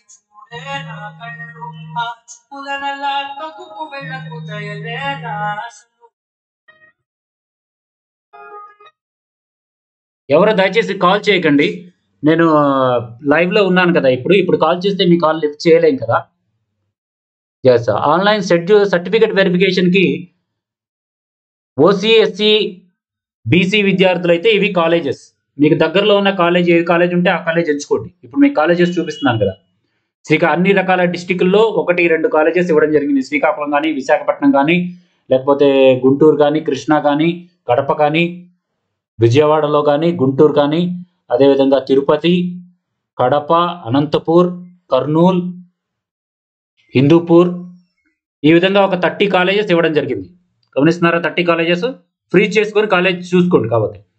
S1: ఎవరు దయచేసి కాల్ చేయకండి నేను లైవ్ లో ఉన్నాను కదా ఇప్పుడు ఇప్పుడు కాల్ చేస్తే మీ కాల్ లిఫ్ట్ చేయలేం కదా yes online schedule certificate verification కి ఓసీ ఎస్సీ బీసీ విద్యార్థులు అయితే ఇవి కాలేజెస్ మీకు దగ్గరలో ఉన్న కాలేజ్ ఏ కాలేజ్ ఉంటే ఆ కాలేజ్ ఎంచుకోండి ఇప్పుడు మీకు కాలేజెస్ చూపిస్తున్నాను కదా శ్రీకా అన్ని రకాల డిస్టిక్ల్లో ఒకటి రెండు కాలేజెస్ ఇవ్వడం జరిగింది శ్రీకాకుళం కానీ విశాఖపట్నం కానీ లేకపోతే గుంటూరు కానీ కృష్ణా కానీ కడప కానీ విజయవాడలో కానీ గుంటూరు కానీ అదేవిధంగా తిరుపతి కడప అనంతపూర్ కర్నూల్ హిందూపూర్ ఈ విధంగా ఒక థర్టీ కాలేజెస్ ఇవ్వడం జరిగింది గమనిస్తున్నారా థర్టీ కాలేజెస్ ఫ్రీ చేసుకొని కాలేజ్ చూసుకోండి కాబట్టి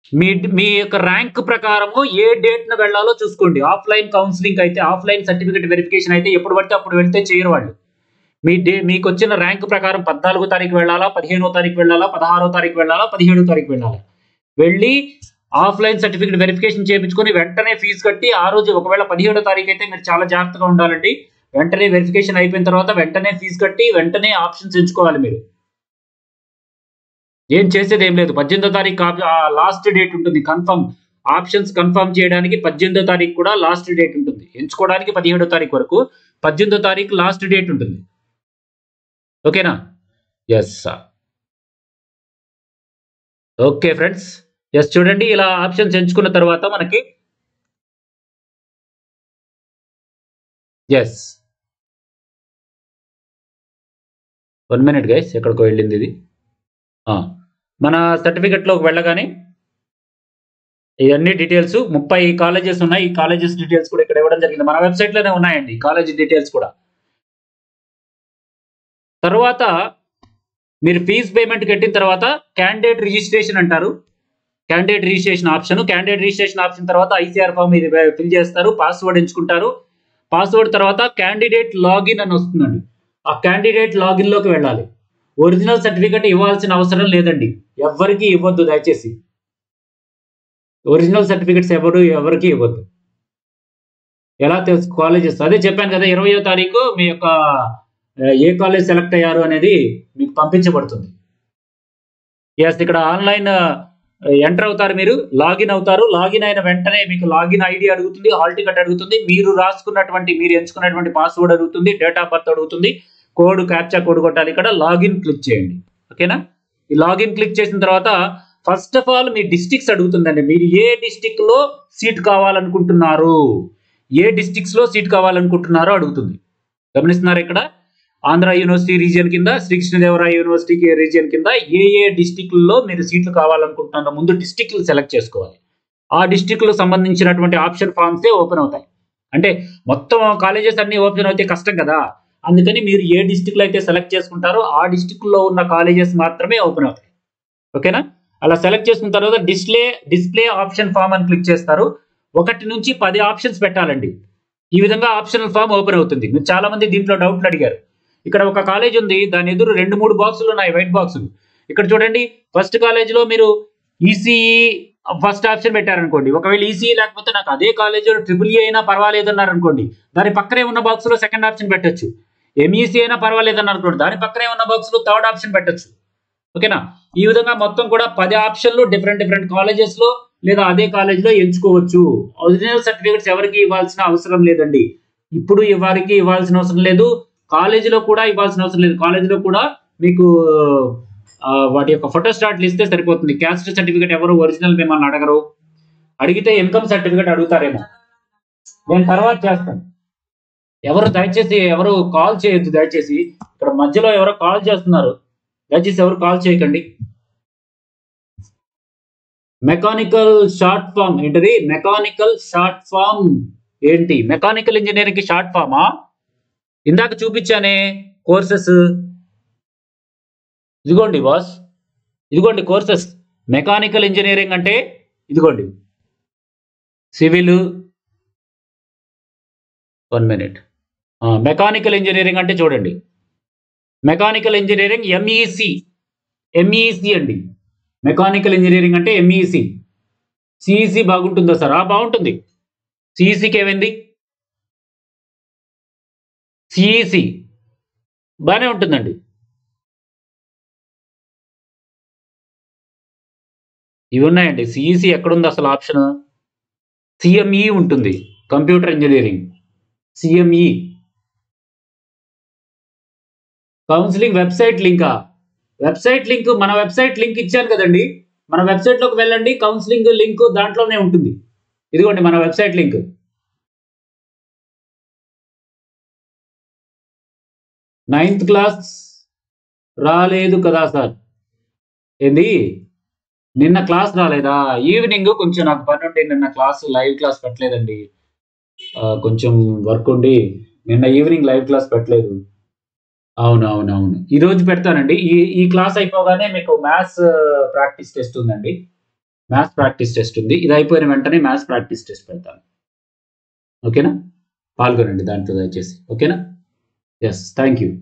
S1: మీ మీ యొక్క ర్యాంక్ ప్రకారము ఏ డేట్ న వెళ్ళాలో చూసుకోండి ఆఫ్లైన్ కౌన్సిలింగ్ అయితే ఆఫ్లైన్ సర్టిఫికేట్ వెరిఫికేషన్ అయితే ఎప్పుడు పడితే అప్పుడు వెళ్తే చేయరు వాళ్ళు మీ డే మీకు వచ్చిన ర్యాంక్ ప్రకారం పద్నాలుగో తారీఖు వెళ్ళాలా పదిహేనో తారీఖు వెళ్ళాలా పదహారో తారీఖు వెళ్ళాలా పదిహేడో తారీఖు వెళ్ళాలా వెళ్ళి ఆఫ్లైన్ సర్టిఫికేట్ వెరిఫికేషన్ చేయించుకొని వెంటనే ఫీజు కట్టి ఆ రోజు ఒకవేళ పదిహేడో తారీఖు అయితే మీరు చాలా జాగ్రత్తగా ఉండాలండి వెంటనే వెరిఫికేషన్ అయిపోయిన తర్వాత వెంటనే ఫీజు కట్టి వెంటనే ఆప్షన్స్ ఎంచుకోవాలి మీరు ఏం చేసేది ఏం లేదు పద్దెనిమిదో తారీఖు లాస్ట్ డేట్ ఉంటుంది కన్ఫర్మ్ ఆప్షన్స్ కన్ఫర్మ్ చేయడానికి పద్దెనిమిదో తారీఖు కూడా లాస్ట్ డేట్ ఉంటుంది ఎంచుకోవడానికి పదిహేడో తారీఖు వరకు పద్దెనిమిదో తారీఖు లాస్ట్ డేట్ ఉంటుంది ఓకేనా ఎస్ ఓకే ఫ్రెండ్స్ ఎస్ చూడండి ఇలా ఆప్షన్స్ ఎంచుకున్న తర్వాత మనకి ఎస్ వన్ మినిట్ గైస్ ఎక్కడికో వెళ్ళింది ఇది ఆ, మన సర్టిఫికెట్లోకి వెళ్ళగానే ఇవన్నీ డీటెయిల్స్ ముప్పై కాలేజెస్ ఉన్నాయి ఈ కాలేజెస్ డీటెయిల్స్ కూడా ఇక్కడ ఇవ్వడం జరిగింది మన వెబ్సైట్లోనే ఉన్నాయండి ఈ కాలేజ్ డీటెయిల్స్ కూడా తర్వాత మీరు ఫీజ్ పేమెంట్ కట్టిన తర్వాత క్యాండిడేట్ రిజిస్ట్రేషన్ అంటారు candidate registration option candidate registration option తర్వాత ఐసీఆర్ ఫామ్ మీరు ఫిల్ చేస్తారు పాస్వర్డ్ ఎంచుకుంటారు పాస్వర్డ్ తర్వాత క్యాండిడేట్ లాగిన్ అని వస్తుందండి ఆ క్యాండిడేట్ లాగిన్ లోకి వెళ్ళాలి ఒరిజినల్ సర్టిఫికెట్ ఇవ్వాల్సిన అవసరం లేదండి ఎవ్వరికి ఇవ్వద్దు దయచేసి ఒరిజినల్ సర్టిఫికెట్స్ ఎవరు ఎవరికి ఇవ్వద్దు ఎలా తెలుసు కాలేజెస్ అదే చెప్పాను కదా ఇరవయో తారీఖు మీ యొక్క ఆ, ఏ కాలేజ్ సెలెక్ట్ అయ్యారు అనేది మీకు పంపించబడుతుంది ఎస్ ఇక్కడ ఆన్లైన్ ఎంటర్ అవుతారు మీరు లాగిన్ అవుతారు లాగిన్ అయిన వెంటనే మీకు లాగిన్ ఐడి అడుగుతుంది హాల్ టికెట్ అడుగుతుంది మీరు రాసుకున్నటువంటి మీరు ఎంచుకున్నటువంటి పాస్వర్డ్ అడుగుతుంది డేట్ ఆఫ్ బర్త్ అడుగుతుంది కోడ్ క్యాప్చా కోడ్ కొట్టాలి ఇక్కడ లాగిన్ క్లిక్ చేయండి ఓకేనా ఈ లాగిన్ క్లిక్ చేసిన తర్వాత ఫస్ట్ ఆఫ్ ఆల్ మీ డిస్టిక్స్ అడుగుతుందండి మీరు ఏ డిస్టిక్ లో సీట్ కావాలనుకుంటున్నారు ఏ డిస్టిక్స్ లో సీట్ కావాలనుకుంటున్నారో అడుగుతుంది గమనిస్తున్నారు ఇక్కడ ఆంధ్ర యూనివర్సిటీ రీజియన్ కింద శ్రీకృష్ణదేవరాయ యూనివర్సిటీ రీజియన్ కింద ఏ ఏ డిస్టిక్లలో మీరు సీట్లు కావాలనుకుంటున్నారో ముందు డిస్టిక్లు సెలెక్ట్ చేసుకోవాలి ఆ డిస్టిక్లకు సంబంధించినటువంటి ఆప్షన్ ఫామ్సే ఓపెన్ అవుతాయి అంటే మొత్తం కాలేజెస్ అన్ని ఓపెన్ అయితే కష్టం కదా అందుకని మీరు ఏ డిస్టిక్ లో అయితే సెలెక్ట్ చేసుకుంటారో ఆ డిస్టిక్ లో ఉన్న కాలేజెస్ మాత్రమే ఓపెన్ అవుతాయి ఓకేనా అలా సెలెక్ట్ చేసుకున్న తర్వాత డిస్ప్లే డిస్ప్లే ఆప్షన్ ఫామ్ అని క్లిక్ చేస్తారు ఒకటి నుంచి పది ఆప్షన్స్ పెట్టాలండి ఈ విధంగా ఆప్షనల్ ఫామ్ ఓపెన్ అవుతుంది మీరు చాలా మంది దీంట్లో డౌట్లు అడిగారు ఇక్కడ ఒక కాలేజ్ ఉంది దాని ఎదురు రెండు మూడు బాక్సులు ఉన్నాయి వైట్ బాక్సులు ఇక్కడ చూడండి ఫస్ట్ కాలేజీలో మీరు ఈసీఈ ఫస్ట్ ఆప్షన్ పెట్టారనుకోండి ఒకవేళ ఈసీఈ లేకపోతే నాకు అదే కాలేజ్ ట్రిపుల్ ఈ అయినా పర్వాలేదు అన్నారు అనుకోండి దాని పక్కనే ఉన్న బాక్స్ లో సెకండ్ ఆప్షన్ పెట్టొచ్చు ఎంఈసీ అయినా పర్వాలేదు అన్నారు అనుకోండి దాని పక్కనే ఉన్న బాక్స్ లో థర్డ్ ఆప్షన్ పెట్టొచ్చు ఓకేనా ఈ విధంగా మొత్తం కూడా పది ఆప్షన్లు డిఫరెంట్ డిఫరెంట్ కాలేజెస్ లో లేదా అదే కాలేజ్ లో ఎంచుకోవచ్చు ఒరిజినల్ సర్టిఫికెట్స్ ఎవరికి ఇవ్వాల్సిన అవసరం లేదండి ఇప్పుడు ఎవరికి ఇవ్వాల్సిన అవసరం లేదు కాలేజీలో కూడా ఇవ్వాల్సిన అవసరం లేదు కాలేజీలో కూడా మీకు ఆ, వాటి యొక్క ఫోటో స్టార్ట్లు ఇస్తే సరిపోతుంది క్యాస్ట్ సర్టిఫికేట్ ఎవరు ఒరిజినల్ మిమ్మల్ని అడగరు అడిగితే ఇన్కమ్ సర్టిఫికేట్ అడుగుతారేమో నేను తర్వాత చేస్తాను ఎవరు దయచేసి ఎవరు కాల్ చేయొద్దు దయచేసి ఇక్కడ మధ్యలో ఎవరో కాల్ చేస్తున్నారు దయచేసి ఎవరు కాల్ చేయకండి మెకానికల్ షార్ట్ ఫామ్ ఏంటిది మెకానికల్ షార్ట్ ఫామ్ ఏంటి మెకానికల్ ఇంజనీరింగ్ కి షార్ట్ ఫామా ఇందాక చూపించానే కోర్సెస్ ఇదిగోండి బాస్ ఇదిగోండి కోర్సెస్ మెకానికల్ ఇంజనీరింగ్ అంటే ఇదిగోండి civil one minute mechanical engineering అంటే చూడండి మెకానికల్ ఇంజనీరింగ్ ఎంఈసి ఎంఈసి అండి మెకానికల్ ఇంజనీరింగ్ అంటే ఎంఈసి సిఈసి బాగుంటుందా సార్ ఆ బాగుంటుంది సిఈసికి ఏమైంది సిఈసి బాగానే ఉంటుందండి ఇవి ఉన్నాయండి సిఈసి ఎక్కడుంది అసలు ఆప్షన్ సిఎంఈ ఉంటుంది computer engineering CME counselling website లింకా వెబ్సైట్ లింక్ మన వెబ్సైట్ లింక్ ఇచ్చాను కదండి మన వెబ్సైట్ లోకి వెళ్ళండి కౌన్సిలింగ్ లింక్ దాంట్లోనే ఉంటుంది ఇదిగోండి మన వెబ్సైట్ లింక్ నైన్త్ క్లాస్ రాలేదు కదా సార్ ఏంది నిన్న క్లాస్ రాలేదా ఈవినింగ్ కొంచెం నాకు పని ఉండి నిన్న క్లాస్ లైవ్ క్లాస్ పెట్టలేదండి ఆ, కొంచెం వర్క్ ఉండి నిన్న ఈవినింగ్ లైవ్ క్లాస్ పెట్టలేదు అవును అవును అవును ఈ రోజు పెడతానండి ఈ ఈ క్లాస్ అయిపోగానే మీకు మ్యాథ్స్ ప్రాక్టీస్ టెస్ట్ ఉందండి మ్యాథ్స్ ప్రాక్టీస్ టెస్ట్ ఉంది ఇది అయిపోయిన వెంటనే మ్యాథ్స్ ప్రాక్టీస్ టెస్ట్ పెడతాను ఓకేనా పాల్గొనండి దాంట్లో దయచేసి ఓకేనా yes thank you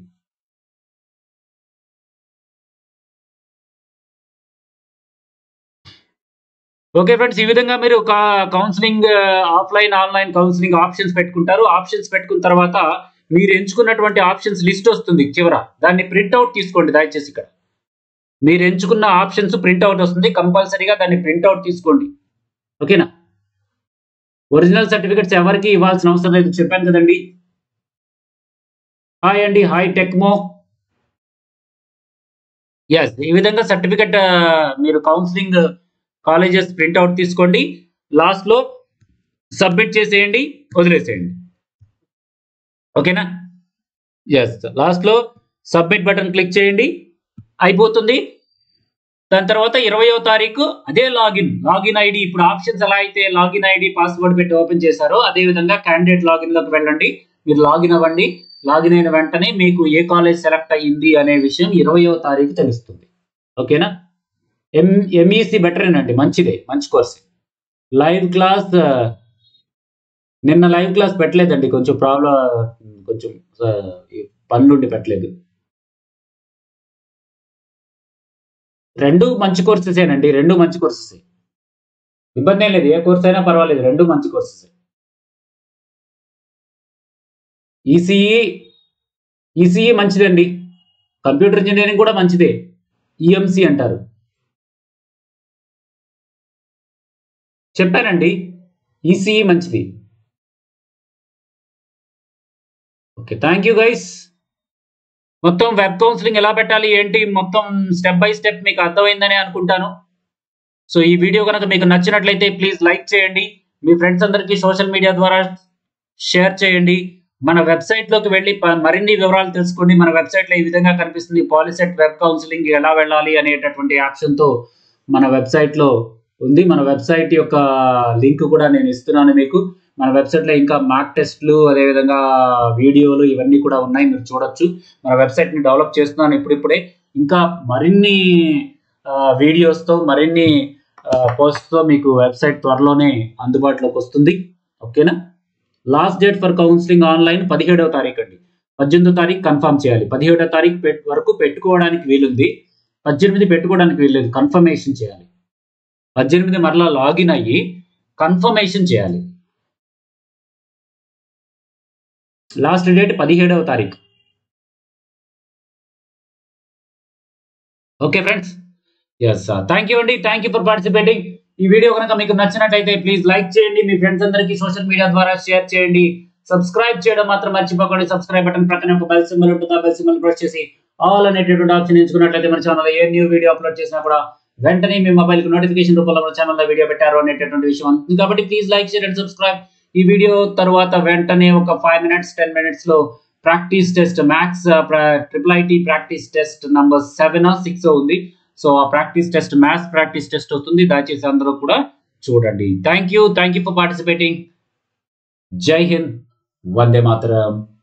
S1: okay friends ఈ విధంగా మీరు ఒక counselling offline online counselling options పెట్టుకుంటారు ఆప్షన్స్ పెట్టుకున్న తర్వాత మీరు ఎంచుకున్నటువంటి ఆప్షన్స్ లిస్ట్ వస్తుంది చివర దాన్ని ప్రింట్అవుట్ తీసుకోండి దయచేసి ఇక్కడ మీరు ఎంచుకున్న ఆప్షన్స్ ప్రింట్అవుట్ వస్తుంది కంపల్సరీగా దాన్ని ప్రింట్అవుట్ తీసుకోండి ఓకేనా ఒరిజినల్ సర్టిఫికెట్స్ ఎవరికి ఇవ్వాల్సిన అవసరం లేదు చెప్పాను కదండి హాయ్ అండి హాయ్ టెక్మో ఎస్ ఈ విధంగా సర్టిఫికెట్ మీరు కౌన్సిలింగ్ కాలేజెస్ ప్రింట్అవుట్ తీసుకోండి లాస్ట్లో సబ్మిట్ చేసేయండి వదిలేసేయండి ఓకేనా ఎస్ లాస్ట్లో సబ్మిట్ బటన్ క్లిక్ చేయండి అయిపోతుంది దాని తర్వాత ఇరవయో తారీఖు అదే లాగిన్ లాగిన్ ఐడి ఇప్పుడు ఆప్షన్స్ ఎలా అయితే లాగిన్ ఐడి పాస్వర్డ్ పెట్టి ఓపెన్ చేశారో అదే విధంగా క్యాండిడేట్ లాగిన్ లోకి వెళ్ళండి మీరు లాగిన్ అవ్వండి లాగిన్ అయిన వెంటనే మీకు ఏ కాలేజ్ సెలెక్ట్ అయ్యింది అనే విషయం ఇరవయో తారీఖు తెలుస్తుంది ఓకేనా ఎం ఎంఈసి బెటరేనండి మంచిదే మంచి కోర్స్ లైవ్ క్లాస్ నిన్న లైవ్ క్లాస్ పెట్టలేదండి కొంచెం ప్రాబ్లం కొంచెం పనులుండి పెట్టలేదు రెండు మంచి కోర్సెసేనండి రెండు మంచి కోర్సెస్ ఇబ్బంది ఏం లేదు ఏ కోర్స్ అయినా పర్వాలేదు రెండు మంచి కోర్సెస్ ఈసీఈ ఈసీఈ మంచిదండి కంప్యూటర్ ఇంజనీరింగ్ కూడా మంచిదే ఈఎంసి అంటారు చెప్పానండి ఈసీఈ మంచిది ఓకే థ్యాంక్ యూ గైస్ మొత్తం వెబ్ కౌన్సిలింగ్ ఎలా పెట్టాలి ఏంటి మొత్తం స్టెప్ బై స్టెప్ మీకు అర్థమైందని అనుకుంటాను సో ఈ వీడియో కనుక మీకు నచ్చినట్లయితే ప్లీజ్ లైక్ చేయండి మీ ఫ్రెండ్స్ అందరికీ సోషల్ మీడియా ద్వారా షేర్ చేయండి మన వెబ్సైట్లోకి వెళ్ళి మరిన్ని వివరాలు తెలుసుకోండి మన వెబ్సైట్లో ఈ విధంగా కనిపిస్తుంది పాలిసెట్ వెబ్ కౌన్సిలింగ్ ఎలా వెళ్ళాలి అనేటటువంటి ఆప్షన్తో మన వెబ్సైట్లో ఉంది మన వెబ్సైట్ యొక్క లింక్ కూడా నేను ఇస్తున్నాను మీకు మన వెబ్సైట్లో ఇంకా మార్క్ టెస్ట్లు అదేవిధంగా వీడియోలు ఇవన్నీ కూడా ఉన్నాయి మీరు చూడొచ్చు మన వెబ్సైట్ని డెవలప్ చేస్తున్నాను ఇప్పుడిప్పుడే ఇంకా మరిన్ని వీడియోస్తో మరిన్ని పోస్ట్తో మీకు వెబ్సైట్ త్వరలోనే అందుబాటులోకి వస్తుంది ఓకేనా last date for counselling online పదిహేడవ తారీఖు అండి పద్దెనిమిదో తారీఖు కన్ఫర్మ్ చేయాలి పదిహేడవ తారీఖు వరకు పెట్టుకోవడానికి వీలుంది పద్దెనిమిది పెట్టుకోవడానికి వీల్లేదు కన్ఫర్మేషన్ చేయాలి పద్దెనిమిది మరలా లాగిన్ అయ్యి కన్ఫర్మేషన్ చేయాలి లాస్ట్ డేట్ పదిహేడవ తారీఖు okay friends yes thank you అండి థ్యాంక్ యూ ఫర్ పార్టిసిపేటింగ్ ఈ వీడియో కనుక మీకు నచ్చినట్టయితే ప్లీజ్ లైక్ చేయండి మీ ఫ్రెండ్స్ అందరికీ సోషల్ మీడియా ద్వారా షేర్ చేయండి సబ్స్క్రైబ్ చేయడం మాత్రం మర్చిపోకండి సబ్స్క్రైబ్ బటన్ ప్రక్కనే ఒక బెల్ సింబల్ ఉంటుంది ఆ బెల్ సింబల్ ప్రెస్ చేసి ఆల్ అనేటటువంటి ఆప్షన్ ఎంచుకున్నట్లయితే మన ఛానల్ ఏ న్యూ వీడియో అప్లోడ్ చేసినా కూడా వెంటనే మీ మొబైల్ కి నోటిఫికేషన్ రూపంలో మన ఛానల్లో వీడియో పెట్టారు అనేటటువంటి విషయం ఉంటుంది కాబట్టి please like share and subscribe ఈ వీడియో తర్వాత వెంటనే ఒక ఫైవ్ మినిట్స్ టెన్ మినిట్స్ లో practice test maths triple IT practice test number seven six ఉంది సో ఆ practice test maths practice test అవుతుంది దయచేసి అందరూ కూడా చూడండి thank you thank you for participating Jai Hind Vande Mataram